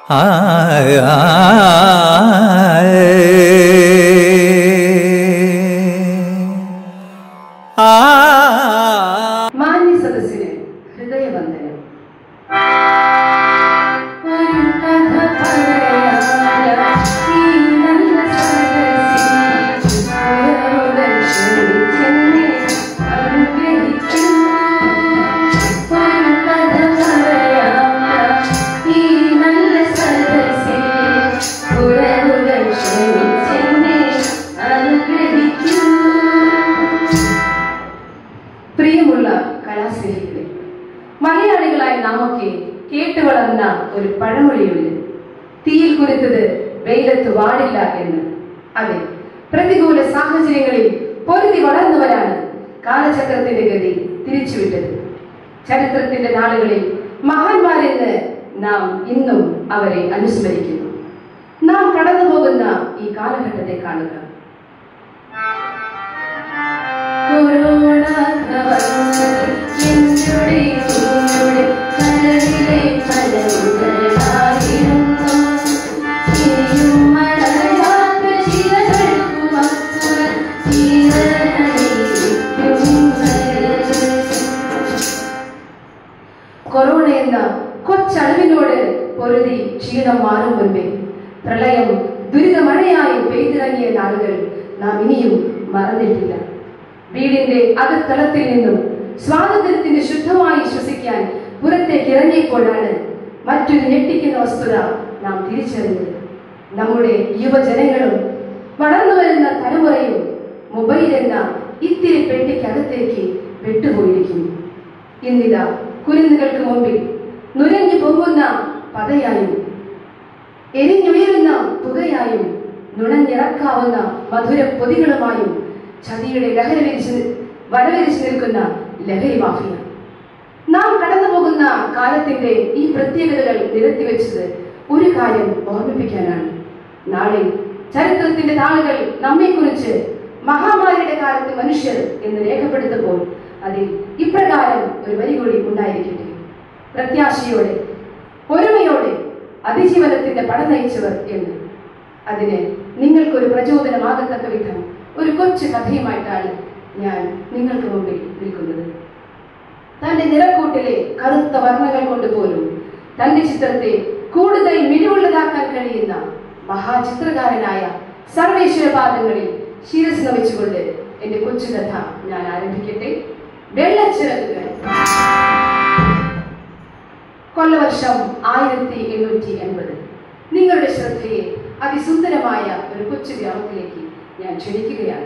ആ ആ മാന്യ സദസ്സിന് ഹൃദയവന്ദനം ഒരു കഥ പറയാം ഈ നല്ല സദസ്സിൽ ഓരോരുത്തർ ക്ഷണിച്ചെന്നെ അനുഗ്രഹിക്കും. ഒരു കഥ പറയാം ഈ നല്ല സദസ്സിൽ ഓരോരുത്തർ ക്ഷണിച്ചെന്നെ അനുഗ്രഹിക്കും. പ്രിയമുള്ള കലാസ്നേഹികളെ മലയാളികളായ നാമൊക്കെ കേട്ടു വളർന്ന ഒരു പഴമൊഴിയുണ്ട് തീയിൽ കുരുത്തത് വെയിലത്ത് വാടില്ല എന്ന് അതെ പ്രതികൂല സാഹചര്യങ്ങളിൽ പൊരുതി വളർന്നവരാണ് കാലചക്രത്തിന്റെ ഗതി തിരിച്ചുവിട്ടത് ചരിത്രത്തിന്റെ നാളുകളിൽ മഹാന്മാരെന്ന് നാം ഇന്നും അവരെ അനുസ്മരിക്കുന്നു നാം കടന്നു പോകുന്ന ഈ കാലഘട്ടത്തെ കാണുക കൊറോണ വന്നത് എന്നുടെ നിന്നുടെ കരളിലെ കലവുകളായിരുന്നു. ഇനിയും മഴയാത്ത ചിരകൾക്കുമപ്പുറം തീരനടിയിരിക്കും. കൊറോണ എന്ന കൊച്ചളവിനോട് പൊരുതി ക്ഷീണം മാറും മുൻപേ പ്രളയം ദുരിതമഴയായി പെയ്തിറങ്ങിയ നാളുകൾ നാം ഇനിയും മറന്നിട്ടില്ല വീടിന്റെ അകത്തളത്തിൽ നിന്നും സ്വാതന്ത്ര്യത്തിന്റെ ശുദ്ധമായി ശ്വസിക്കാൻ പുറത്തേക്ക് ഇറങ്ങിയപ്പോഴാണ് മറ്റൊരു ഞെട്ടിക്കുന്ന വസ്തുത നാം തിരിച്ചറിഞ്ഞത് നമ്മുടെ യുവജനങ്ങളും വളർന്നു വരുന്ന തലമുറയും മൊബൈൽ എന്ന ഇത്തിരി പെട്ടിക്കകത്തേക്ക് പെട്ടുപോയിരിക്കുന്നു ഇന്നിതാ കുരുന്നുകൾക്ക് മുമ്പിൽ നുരഞ്ഞു പൊങ്ങുന്ന പതയായും എരിഞ്ഞുയരുന്ന പുകയായും നുണഞ്ഞിറക്കാവുന്ന മധുര പൊതികളുമായും ചതിയുടെ ലഹരി വിരിച്ച് വരവിരിച്ചു നിൽക്കുന്ന ലഹരി മാഫിയ നാം കടന്നു പോകുന്ന കാലത്തിന്റെ ഈ പ്രത്യേകതകൾ നിരത്തിവെച്ചത് ഒരു കാര്യം ഓർമ്മിപ്പിക്കാനാണ് നാളെ ചരിത്രത്തിന്റെ താളുകൾ നമ്മെക്കുറിച്ച് മഹാമാരിയുടെ കാലത്ത് മനുഷ്യർ എന്ന് രേഖപ്പെടുത്തുമ്പോൾ അതിൽ ഇപ്രകാരം ഒരു വരി കൂടി ഉണ്ടായിരിക്കട്ടെ പ്രത്യാശയോടെ ഒരുമയോടെ അതിജീവനത്തിന്റെ പട നയിച്ചവർ എന്ന് അതിന് നിങ്ങൾക്കൊരു പ്രചോദനമാകത്തക്ക വിധം ഒരു കൊച്ചു കഥയുമായിട്ടാണ് ഞാൻ നിങ്ങൾക്ക് മുമ്പിൽ നിൽക്കുന്നത് തന്റെ നിറക്കൂട്ടിലെ കറുത്ത വർണ്ണങ്ങൾ കൊണ്ട് പോലും തന്റെ ചിത്രത്തെ കൂടുതൽ മിഴിവുള്ളതാക്കാൻ കഴിയുന്ന മഹാചിത്രകാരനായ സർവേശ്വര പാദങ്ങളിൽ ശിരസ് നമിച്ചുകൊണ്ട് എന്റെ കൊച്ചുകഥ ഞാൻ ആരംഭിക്കട്ടെ വെള്ളച്ചിറകുകൾ കൊല്ലവർഷം ആയിരത്തി എണ്ണൂറ്റി എൺപത് നിങ്ങളുടെ ശ്രദ്ധയെ അതിസുന്ദരമായ ഒരു കൊച്ചു ഗ്രാമത്തിലേക്ക് ഞാൻ ക്ഷണിക്കുകയാണ്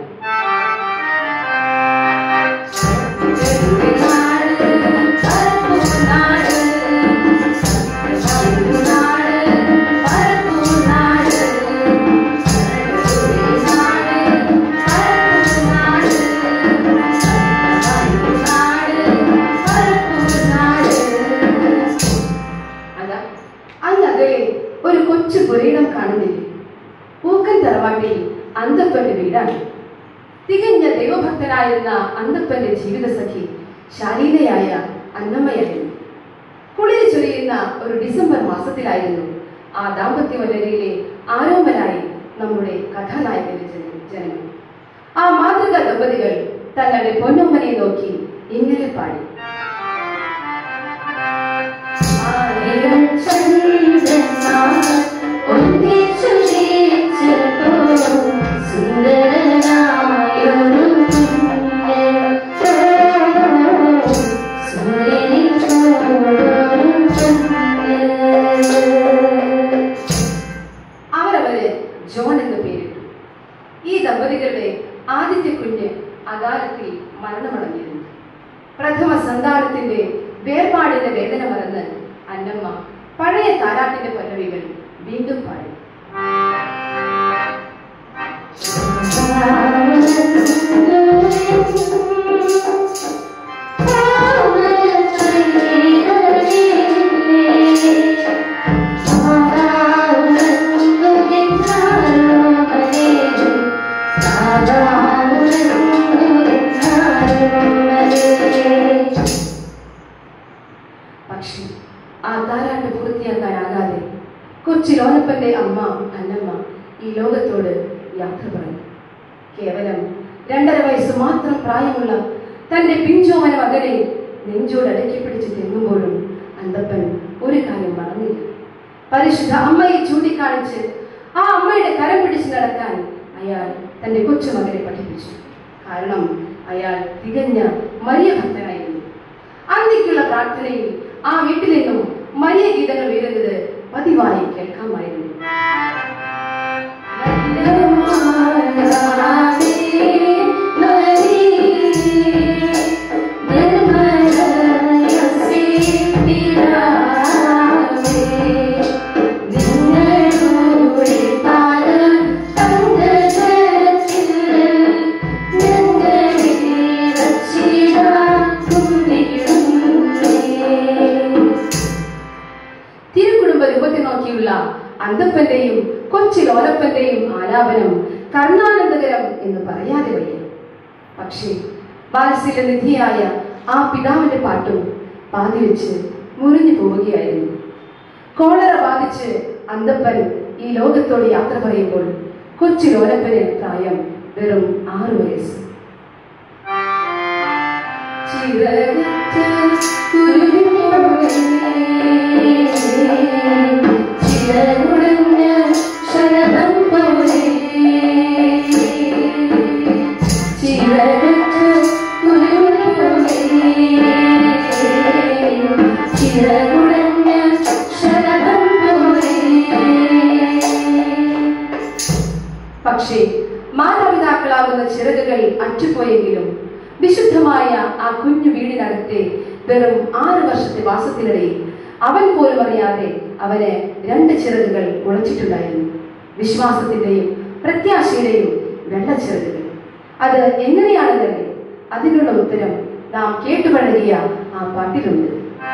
അതാ അങ്ങകലെ ഒരു കൊച്ചു പുരയിടം കാണുന്നില്ലേ പൂക്കൻ തറവാട്ടിൽ അന്തപ്പന്റെ വീടാണ് തികഞ്ഞ ദൈവഭക്തനായിരുന്ന അന്തപ്പന്റെ ജീവിത സഖി ശാലീനയായ അന്നമ്മയായിരുന്നു കുളിരി ചൊരിയുന്ന ഒരു ഡിസംബർ മാസത്തിലായിരുന്നു ആ ദാമ്പത്യ വല്ലരിയിലെ ആരോമനായി നമ്മുടെ കഥാനായകന്റെ ജന- ജനനം ആ മാതൃക ദമ്പതികൾ തങ്ങളുടെ പൊന്നമ്മനെ നോക്കി ഇങ്ങനെ പാടി ആയിരം ചന്ദ്രനാൾ ഒന്നിച്ചു ജയിച്ചപ്പോൾ സുന്ദരനായൊരു കുഞ്ഞ്. സൂര്യനിൽ ചൂടൊരു കുഞ്ഞ്. അവരവര് ജോൺ എന്ന് പേരിട്ടു ഈ ദമ്പതികളുടെ ആദ്യത്തെ കുഞ്ഞ് അകാലത്തിൽ മരണമടഞ്ഞിരുന്നു പ്രഥമ സന്താനത്തിന്റെ വേർപാടിന്റെ വേദന മറന്ന് അന്നമ്മ പഴയ താരാട്ടിന്റെ പല്ലവികൾ വീണ്ടും പാടി പക്ഷേ ആ താരാട്ട് പൂർത്തിയാക്കാനാകാതെ കൊച്ചു ലോനപ്പന്റെ അമ്മ അന്നമ്മ ഈ ലോകത്തോട് യാത്ര പറഞ്ഞു കേവലം രണ്ടര വയസ്സ് മാത്രം പ്രായമുള്ള തന്റെ പിഞ്ചോമന മകനെ നെഞ്ചോട് അടക്കി പിടിച്ച് തെങ്ങുമ്പോഴും അന്തപ്പൻ ഒരു കാര്യം മറന്നില്ല പരിശുദ്ധ അമ്മയെ ചൂണ്ടിക്കാണിച്ച് ആ അമ്മയുടെ കരം പിടിച്ച് നടക്കാൻ അയാൾ തന്റെ കൊച്ചുമകനെ പഠിപ്പിച്ചു കാരണം അയാൾ തികഞ്ഞ മരിയ ഭക്തനായിരുന്നു അന്തിക്കുള്ള പ്രാർത്ഥനയിൽ ആ വീട്ടിൽ നിന്നും മരിയ ഗീതങ്ങൾ വീഴുന്നത് പതിവായി കേൾക്കാമായിരുന്നു തിരുക്കുടുംബ രൂപത്തെ നോക്കിയുള്ള അന്തപ്പന്റെയും കൊച്ചു ലോലപ്പന്റെയും ആലാപനം കർണാനന്ദകരം എന്ന് പറയാതെ വയ്യ പക്ഷേ വാത്സല്യ നിധിയായ ആ പിതാവിന്റെ പാട്ടും പാതി വെച്ച് മുറിഞ്ഞു പോവുകയായിരുന്നു കോളറ ബാധിച്ച് അന്തപ്പൻ ഈ ലോകത്തോട് യാത്ര പറയുമ്പോൾ കൊച്ചു ലോലപ്പന് പ്രായം വെറും ആറു വയസ്സ് ചിറകറ്റ കുരുവിപോലെ ചിറകുടഞ്ഞ ശരതം പോലെ ചിറകറ്റ കുരുവിപോലെ ചിറകുടഞ്ഞ ശരതം പോലെ പക്ഷേ മാതാപിതാക്കളാകുന്ന ചിറകുകൾ അറ്റുപോയെങ്കിലും വിശുദ്ധമായ ആ കുഞ്ഞു വീടിനകത്തെ വെറും ആറ് വർഷത്തെ വാസത്തിനിടയിൽ അവൻ പോലും അറിയാതെ അവന് രണ്ട് ചിറകുകൾ മുളച്ചിട്ടുണ്ടായിരുന്നു വിശ്വാസത്തിന്റെയും പ്രത്യാശയുടെയും വെള്ളച്ചിറകുകൾ അത് എങ്ങനെയാണെന്നല്ലേ അതിനുള്ള ഉത്തരം നാം കേട്ടുപഴകിയ ആ പാട്ടിലുണ്ട്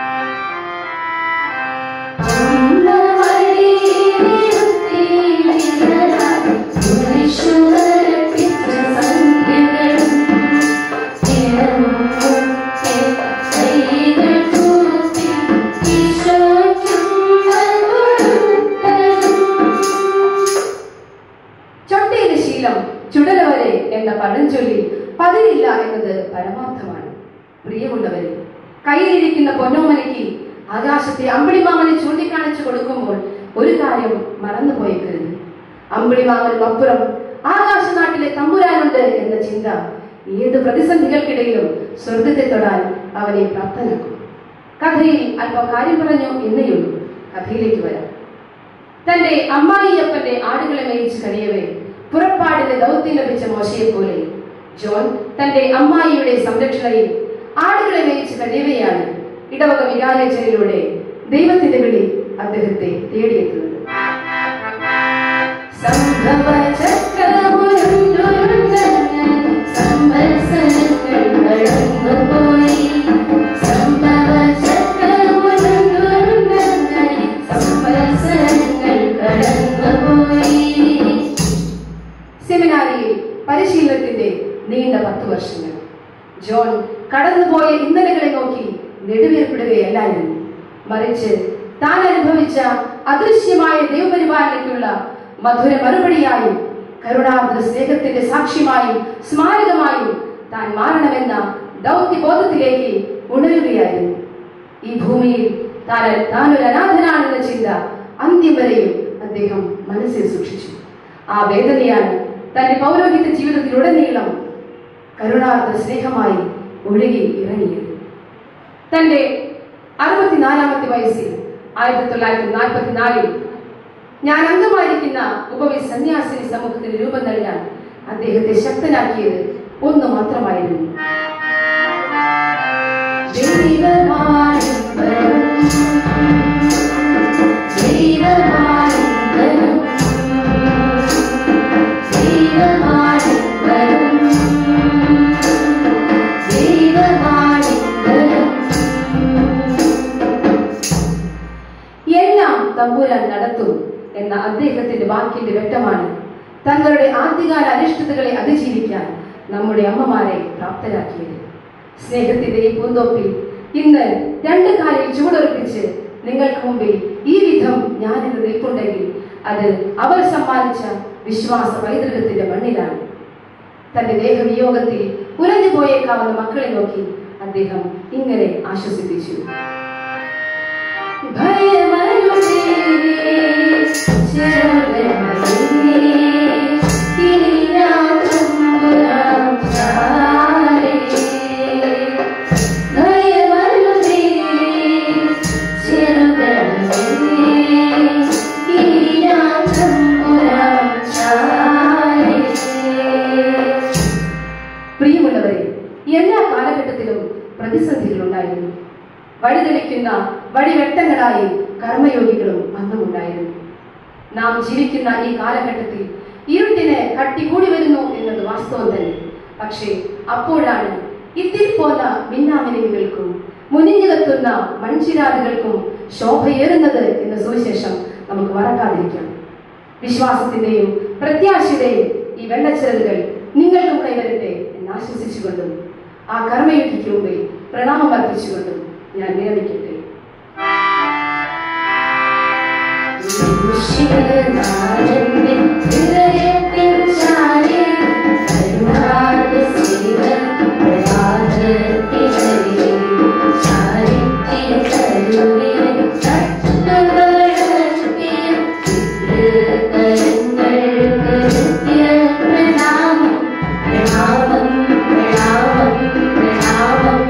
ചൊട്ടയിലെ ശീലം ചുടലവരെ എന്ന പഴഞ്ചൊല്ലി പതിരില്ല എന്നത് പരമാർത്ഥമാണ് പ്രിയമുള്ളവരെ കയ്യിലിരിക്കുന്ന പൊന്നോമനയ്ക്ക് ആകാശത്തെ അമ്പിളിമാമനെ ചൂണ്ടിക്കാണിച്ചു കൊടുക്കുമ്പോൾ ഒരു കാര്യം മറന്നു പോയേക്കരുത് അമ്പിളിമാമനും അപ്പുറം ആകാശനാട്ടിലെ തമ്പുരാനുണ്ട് എന്ന ചിന്ത ഏത് പ്രതിസന്ധികൾക്കിടയിലും സ്വർഗത്തെ തൊടാൻ അവനെ പ്രാപ്തനാക്കും കഥയിൽ അല്പം കാര്യം പറഞ്ഞു എന്നേയുള്ളൂ കഥയിലേക്ക് വരാം തന്റെ അമ്മായിയപ്പന്റെ ആടുകളെ മേയിച്ച് കഴിയവേ പുറപ്പാടിന്റെ ദൗത്യം ലഭിച്ച മോശയെ പോലെ ജോൺ തന്റെ അമ്മായിയുടെ സംരക്ഷണയിൽ ആടുകളെ മേയിച്ച് കഴിയവെയാണ് ഇടവക വികാരചനയിലൂടെ ദൈവത്തിന്റെ വിളി അദ്ദേഹത്തെ തേടിയെത്തുന്നത് സംഭവ ചക്രമുരുണ്ടുരുണ്ട് സംവത്സരങ്ങൾ കടന്നുപോയി സംഭവ ചക്രമുരുണ്ടുരുണ്ട് സംവത്സരങ്ങൾ കടന്നുപോയി സെമിനാരിയിൽ പരിശീലനത്തിന്റെ നീണ്ട പത്തു വർഷങ്ങൾ ജോൺ കടന്നുപോയ ഇന്നലകളെ നോക്കി നെടുവേർപ്പെടുകയല്ലായിരുന്നു മറിച്ച് താൻ അനുഭവിച്ച അദൃശ്യമായ ദൈവപരിപാലനയ്ക്കുള്ള മധുര മറുപടിയായും കരുണാർദ്ര സ്നേഹത്തിന്റെ സാക്ഷ്യമായും സ്മാരകമായും താൻ മാറണമെന്ന ദൗത്യബോധത്തിലേക്ക് ഉണരുകയായിരുന്നു ഈ ഭൂമിയിൽ താൻ താനൊരു അനാഥനാണെന്ന ചിന്ത അന്ത്യം വരെയും അദ്ദേഹം മനസ്സിൽ സൂക്ഷിച്ചു ആ വേദനയാണ് തന്റെ പൗരോഹിത്യ ജീവിതത്തിലുടനീളം കരുണാർദ്ര സ്നേഹമായി ഒഴുകി ഇറങ്ങിയത് തന്റെ അറുപത്തിനാലാമത്തെ വയസ്സിൽ ആയിരത്തി തൊള്ളായിരത്തി നാൽപ്പത്തിനാലിൽ ഞാൻ അംഗമായിരിക്കുന്ന ഉപവി സന്യാസിനി സമൂഹത്തിന് രൂപം നൽകാൻ അദ്ദേഹത്തെ ശക്തനാക്കിയത് ഒന്ന് മാത്രമായിരുന്നു ദൈവമായും വരും. ദൈവമായും വരും. ദൈവമായും വരും. ദൈവമായും വരും. എല്ലാം തമ്പുരാൻ നടത്തും എന്ന അദ്ദേഹത്തിന്റെ വാക്കിന്റെ വ്യക്തമാണ് തങ്ങളുടെ ആദ്യകാല അനിഷ്ടതകളെ അതിജീവിക്കാൻ നമ്മുടെ അമ്മമാരെ പ്രാപ്തരാക്കിയത് സ്നേഹത്തിന്റെ ഈ പൂന്തോപ്പിൽ ഇന്ന് രണ്ട് കാലിൽ ചുവടുറപ്പിച്ച് നിങ്ങൾക്ക് മുമ്പിൽ ഈ വിധം ഞാനിന്ന് നിൽപ്പുണ്ടെങ്കിൽ അത് അവർ സമ്മാനിച്ച വിശ്വാസ പൈതൃകത്തിന്റെ മണ്ണിലാണ് തന്റെ ദേഹവിയോഗത്തിൽ ഉലഞ്ഞു പോയേക്കാവുന്ന മക്കളെ നോക്കി അദ്ദേഹം ഇങ്ങനെ ആശ്വസിപ്പിച്ചു ഭയമരുതേ, ശരണമേ, ഇനി ഞാൻ തമ്പുരാൻ ചാരേ. ഭയമരുതേ, ശരണമേ, ഇനി ഞാൻ തമ്പുരാൻ ചാരേ. പ്രിയമുള്ളവരെ എല്ലാ കാലഘട്ടത്തിലും പ്രതിസന്ധികൾ ഉണ്ടായിരുന്നു വഴിതെളിക്കുന്ന വഴിവെട്ടങ്ങളായി കർമ്മയോഗികളും അന്നും ഉണ്ടായിരുന്നു നാം ജീവിക്കുന്ന ഈ കാലഘട്ടത്തിൽ ഇരുട്ടിന് കട്ടികൂടി വരുന്നു എന്നത് വാസ്തവം തന്നെ പക്ഷേ അപ്പോഴാണ് ഇത്തിരി പോന്ന മിന്നാമിനുകൾക്കും മുനിഞ്ഞു കത്തുന്ന മൺചിരാതുകൾക്കും ശോഭയേറുന്നത് എന്ന സുവിശേഷം നമുക്ക് മറക്കാതിരിക്കാം വിശ്വാസത്തിന്റെയും പ്രത്യാശയുടെയും ഈ വെള്ളച്ചിറകുകൾ നിങ്ങൾക്കും കൈവരട്ടെ എന്ന് ആശ്വസിച്ചുകൊണ്ടും ആ കർമ്മയുദ്ധിക്ക് മുമ്പിൽ പ്രണാമം അർപ്പിച്ചുകൊണ്ടും ഞാൻ വിരമിക്കട്ടെ മനുഷ്യനാരന്റെ ഹൃദയത്തിൽ ചാരി കരുണാർദ്ര സ്നേഹം പ്രഭാതത്തിലെ ചാരിത്യ കരുവിനെ തട്ടുകളത്തിൽ പിതൃകരങ്ങൾക്ക് നിത്യപ്രണാമം പ്രണാമം പ്രണാമം പ്രണാമം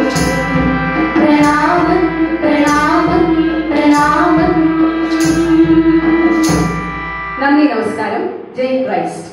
പ്രണാമം പ്രണാമം പ്രണാമം നന്ദി നമസ്കാരം ജയ് ക്രൈസ്റ്റ്